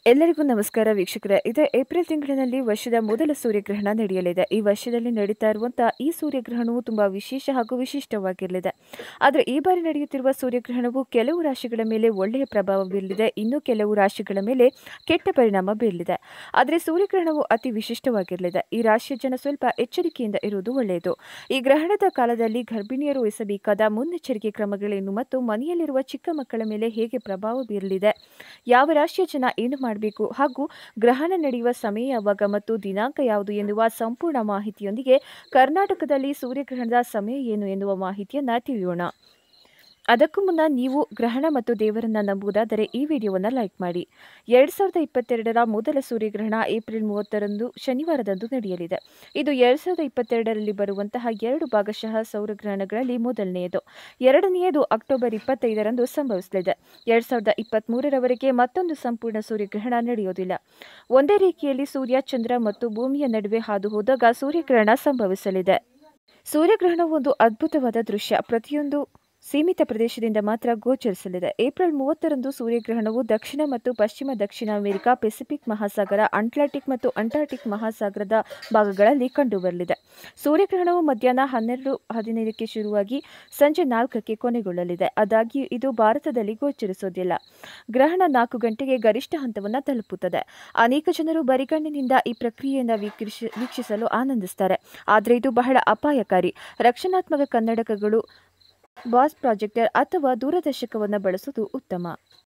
ಎಲ್ಲರಿಗೂ ನಮಸ್ಕಾರ ವೀಕ್ಷಕರೇ ಇದು ಏಪ್ರಿಲ್ ತಿಂಗಳಿನಲ್ಲಿ ವರ್ಷದ ಮೊದಲ ಸೂರ್ಯಗ್ರಹಣ ನಡೆಯಲಿದೆ ಈ ವರ್ಷದಲ್ಲಿ ನಡೀತಾ ಇರುವಂತಹ ಈ ಸೂರ್ಯಗ್ರಹಣವು ತುಂಬಾ ವಿಶೇಷ ಹಾಗೂ ವಿಶಿಷ್ಟವಾಗಿರಲಿದೆ ಆದರೆ ಈ ಬಾರಿ ನಡೆಯುತ್ತಿರುವ ಸೂರ್ಯಗ್ರಹಣವು ಕೆಲವು ರಾಶಿಗಳ ಮೇಲೆ ಒಳ್ಳೆಯ ಪ್ರಭಾವ ಬೀರಲಿದೆ ಇನ್ನು ಕೆಲವು ರಾಶಿಗಳ ಮೇಲೆ ಕೆಟ್ಟ ಪರಿಣಾಮ ಬೀರಲಿದೆ ಆದರೆ ಸೂರ್ಯಗ್ರಹಣವು ಅತಿ ವಿಶಿಷ್ಟವಾಗಿರಲಿದೆ ಈ ರಾಶಿಯ ಜನ ಸ್ವಲ್ಪ ಎಚ್ಚರಿಕೆಯಿಂದ ಇರುವುದು ಒಳ್ಳೆಯದು ಈ ಗ್ರಹಣದ ಕಾಲದಲ್ಲಿ ಗರ್ಭಿಣಿಯರು ವಹಿಸಬೇಕಾದ ಮುನ್ನೆಚ್ಚರಿಕೆ ಕ್ರಮಗಳೇನು ಮತ್ತು ಮನೆಯಲ್ಲಿರುವ ಚಿಕ್ಕ ಮಕ್ಕಳ ಮೇಲೆ ಹೇಗೆ ಪ್ರಭಾವ ಬೀರಲಿದೆ ಯಾವ ರಾಶಿಯ ಜನ ಏನು ಮಾಡಬೇಕು ಹಾಗೂ ಗ್ರಹಣ ನಡೆಯುವ ಸಮಯ ಯಾವಾಗ ಮತ್ತು ದಿನಾಂಕ ಯಾವುದು ಎನ್ನುವ ಸಂಪೂರ್ಣ ಮಾಹಿತಿಯೊಂದಿಗೆ ಕರ್ನಾಟಕದಲ್ಲಿ ಸೂರ್ಯಗ್ರಹಣದ ಸಮಯ ಏನು ಎನ್ನುವ ಮಾಹಿತಿಯನ್ನು ತಿಳಿಯೋಣ ಅದಕ್ಕೂ ಮುನ್ನ ನೀವು ಗ್ರಹಣ ಮತ್ತು ದೇವರನ್ನ ನಂಬುವುದಾದರೆ ಈ ವಿಡಿಯೋವನ್ನು ಲೈಕ್ ಮಾಡಿ ಎರಡು ಸಾವಿರದ ಇಪ್ಪತ್ತೆರಡರ ಮೊದಲ ಸೂರ್ಯಗ್ರಹಣ ಏಪ್ರಿಲ್ ಮೂವತ್ತರಂದು ಶನಿವಾರದಂದು ನಡೆಯಲಿದೆ ಇದು ಎರಡು ಸಾವಿರದ ಇಪ್ಪತ್ತೆರಡರಲ್ಲಿ ಬರುವಂತಹ ಎರಡು ಭಾಗಶಃ ಸೌರಗ್ರಹಣಗಳಲ್ಲಿ ಮೊದಲನೆಯದು ಎರಡನೆಯದು ಅಕ್ಟೋಬರ್ ಇಪ್ಪತ್ತೈದರಂದು ಸಂಭವಿಸಲಿದೆ ಎರಡು ಸಾವಿರದ ಇಪ್ಪತ್ತ್ಮೂರರವರೆಗೆ ಮತ್ತೊಂದು ಸಂಪೂರ್ಣ ಸೂರ್ಯಗ್ರಹಣ ನಡೆಯುವುದಿಲ್ಲ ಒಂದೇ ರೇಖೆಯಲ್ಲಿ ಸೂರ್ಯ ಚಂದ್ರ ಮತ್ತು ಭೂಮಿಯ ನಡುವೆ ಹಾದು ಹೋದಾಗ ಸೂರ್ಯಗ್ರಹಣ ಸಂಭವಿಸಲಿದೆ ಸೂರ್ಯಗ್ರಹಣವು ಒಂದು ಅದ್ಭುತವಾದ ದೃಶ್ಯ ಪ್ರತಿಯೊಂದು ಸೀಮಿತ ಪ್ರದೇಶದಿಂದ ಮಾತ್ರ ಗೋಚರಿಸಲಿದೆ ಏಪ್ರಿಲ್ ಮೂವತ್ತರಂದು ಸೂರ್ಯಗ್ರಹಣವು ದಕ್ಷಿಣ ಮತ್ತು ಪಶ್ಚಿಮ ದಕ್ಷಿಣ ಅಮೆರಿಕ ಪೆಸಿಫಿಕ್ ಮಹಾಸಾಗರ ಅಟ್ಲಾಂಟಿಕ್ ಮತ್ತು ಅಂಟಾರ್ಟಿಕ್ ಮಹಾಸಾಗರದ ಭಾಗಗಳಲ್ಲಿ ಕಂಡುಬರಲಿದೆ ಸೂರ್ಯಗ್ರಹಣವು ಮಧ್ಯಾಹ್ನ ಹನ್ನೆರಡು ಹದಿನೈದಕ್ಕೆ ಶುರುವಾಗಿ ಸಂಜೆ ನಾಲ್ಕಕ್ಕೆ ಕೊನೆಗೊಳ್ಳಲಿದೆ ಆದಾಗ್ಯೂ ಇದು ಭಾರತದಲ್ಲಿ ಗೋಚರಿಸೋದಿಲ್ಲ ಗ್ರಹಣ ನಾಲ್ಕು ಗಂಟೆಗೆ ಗರಿಷ್ಠ ಹಂತವನ್ನು ತಲುಪುತ್ತದೆ ಅನೇಕ ಜನರು ಬರಿಗಣ್ಣಿನಿಂದ ಈ ಪ್ರಕ್ರಿಯೆಯನ್ನು ವೀಕ್ಷಿಸ ವೀಕ್ಷಿಸಲು ಆನಂದಿಸ್ತಾರೆ ಆದರೆ ಇದು ಬಹಳ ಅಪಾಯಕಾರಿ ರಕ್ಷಣಾತ್ಮಕ ಕನ್ನಡಕಗಳು ಬಾಸ್ ಪ್ರಾಜೆಕ್ಟರ್ ಅಥವಾ ದೂರದರ್ಶಕವನ್ನು ಬಳಸುವುದು ಉತ್ತಮ